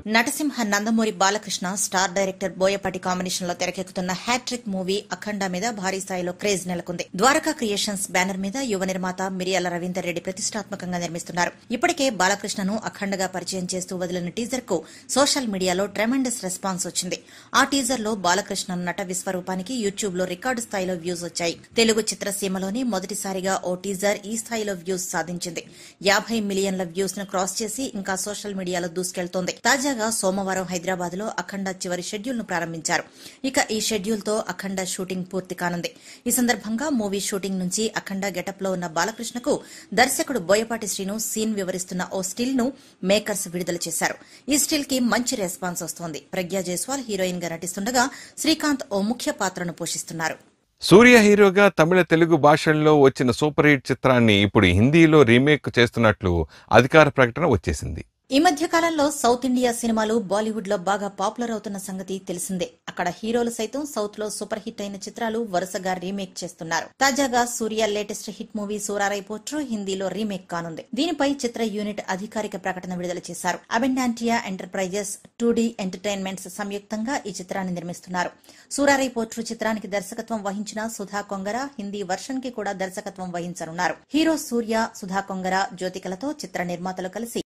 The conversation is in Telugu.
నటసింహ Nandamuri Balakrishna star director Boyapati combination లో తెరకెక్కుతున్న హ్యాట్రిక్ మూవీ అఖండ మీద భారీ స్థాయిలో క్రేజ్ నెలకొంది ద్వారకా క్రియేషన్స్ బ్యానర్ మీద యువ నిర్మాత మిరియాల రవీందర్ రెడ్డి ప్రతిష్టాత్మకంగా నిర్మిస్తున్నారు ఇప్పటికే బాలకృష్ణను అఖండగా పరిచయం చేస్తూ వదిలిన టీజర్ కు సోషల్ మీడియాలో ట్రెమెండస్ రెస్పాన్స్ వచ్చింది ఆ టీజర్ లో బాలకృష్ణ నట విశ్వరూపానికి యూట్యూబ్ లో రికార్డు స్థాయిలో వ్యూస్ వచ్చాయి తెలుగు చిత్రసీమలోనే మొదటిసారిగా ఓ టీజర్ ఈ స్థాయిలో వ్యూస్ సాధించింది యాభై మిలియన్ల వ్యూస్ ను క్రాస్ చేసి ఇంకా సోషల్ మీడియాలో దూసుకెళ్తోంది తాజాగా సోమవారం హైదరాబాద్ లో అఖండ చివరి షెడ్యూల్ ను ప్రారంభించారు ఇక ఈ షెడ్యూల్ తో అఖండ షూటింగ్ పూర్తి కానుంది ఈ సందర్భంగా మూవీ షూటింగ్ నుంచి అఖండ గెటప్ లో ఉన్న బాలకృష్ణకు దర్శకుడు బోయపాటి శ్రీను సీన్ వివరిస్తున్న ఓ స్టిల్ ను మేకర్స్ విడుదల చేశారు ఈ స్టిల్ కి మంచి రెస్పాన్స్ వస్తోంది ప్రజ్ఞా జైస్వాల్ హీరోయిన్ గా నటిస్తుండగా శ్రీకాంత్ ఓ ముఖ్య పాత్రను పోషిస్తున్నారు సూర్య హీరోగా తమిళ తెలుగు భాషల్లో వచ్చిన సూపర్ హిట్ చిత్రాన్ని ఇప్పుడు హిందీలో రీమేక్ చేస్తున్నట్లు అధికార ప్రకటన వచ్చేసింది ఈ మధ్య కాలంలో సౌత్ ఇండియా సినిమాలు బాలీవుడ్ లో బాగా పాపులర్ అవుతున్న సంగతి తెలిసిందే అక్కడ హీరోలు సైతం సౌత్ లో సూపర్ హిట్ అయిన చిత్రాలు వరుసగా రీమేక్ చేస్తున్నారు తాజాగా Suriya latest hit movie Soorarai Pottru హిందీలో రీమేక్ కానుంది దీనిపై చిత్ర యూనిట్ అధికారిక ప్రకటన విడుదల చేశారు Abundantia enterprises two D entertainments సంయుక్తంగా ఈ చిత్రాన్ని నిర్మిస్తున్నారు సూరారై పోట్రు చిత్రానికి దర్శకత్వం వహించిన సుధా కొంగర హిందీ వర్షన్ కి కూడా దర్శకత్వం వహించనున్నారు హీరో సూర్య సుధా కొంగర జ్యోతికలతో చిత్ర నిర్మాతలు కలిసి